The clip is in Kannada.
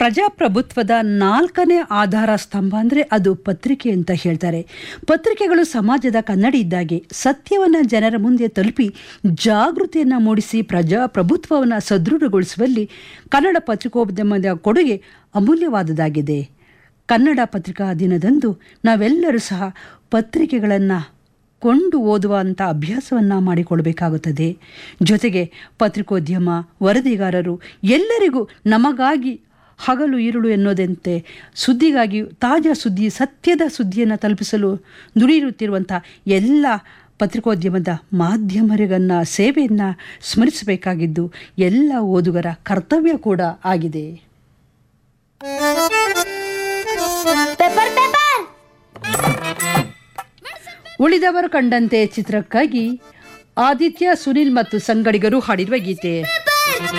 ಪ್ರಜಾಪ್ರಭುತ್ವದ ನಾಲ್ಕನೇ ಆಧಾರ ಸ್ತಂಭ ಅಂದರೆ ಅದು ಪತ್ರಿಕೆ ಅಂತ ಹೇಳ್ತಾರೆ ಪತ್ರಿಕೆಗಳು ಸಮಾಜದ ಕನ್ನಡಿ ಇದ್ದಾಗೆ ಸತ್ಯವನ್ನು ಜನರ ಮುಂದೆ ತಲುಪಿ ಜಾಗೃತಿಯನ್ನು ಮೂಡಿಸಿ ಪ್ರಜಾಪ್ರಭುತ್ವವನ್ನು ಸದೃಢಗೊಳಿಸುವಲ್ಲಿ ಕನ್ನಡ ಪತ್ರಿಕೋದ್ಯಮದ ಕೊಡುಗೆ ಅಮೂಲ್ಯವಾದುದಾಗಿದೆ ಕನ್ನಡ ಪತ್ರಿಕಾ ದಿನದಂದು ನಾವೆಲ್ಲರೂ ಸಹ ಪತ್ರಿಕೆಗಳನ್ನು ಕೊಂಡು ಓದುವಂಥ ಅಭ್ಯಾಸವನ್ನು ಮಾಡಿಕೊಳ್ಬೇಕಾಗುತ್ತದೆ ಜೊತೆಗೆ ಪತ್ರಿಕೋದ್ಯಮ ವರದಿಗಾರರು ಎಲ್ಲರಿಗೂ ನಮಗಾಗಿ ಹಗಲು ಇರುಳು ಎನ್ನೋದಂತೆ ಸುದ್ದಿಗಾಗಿ ತಾಜಾ ಸುದ್ದಿ ಸತ್ಯದ ಸುದ್ದಿಯನ್ನು ತಲುಪಿಸಲು ದುಡಿಯುತ್ತಿರುವಂಥ ಎಲ್ಲ ಪತ್ರಿಕೋದ್ಯಮದ ಮಾಧ್ಯಮರಿಗನ್ನ ಸೇವೆಯನ್ನು ಸ್ಮರಿಸಬೇಕಾಗಿದ್ದು ಎಲ್ಲ ಓದುಗರ ಕರ್ತವ್ಯ ಕೂಡ ಆಗಿದೆ ಪೇಪರ್ ಪೇಪರ್ ಉಳಿದವರು ಕಂಡಂತೆ ಚಿತ್ರಕ್ಕಾಗಿ ಆದಿತ್ಯ ಸುನಿಲ್ ಮತ್ತು ಸಂಗಡಿಗರು ಹಾಡಿರುವ ಗೀತೆ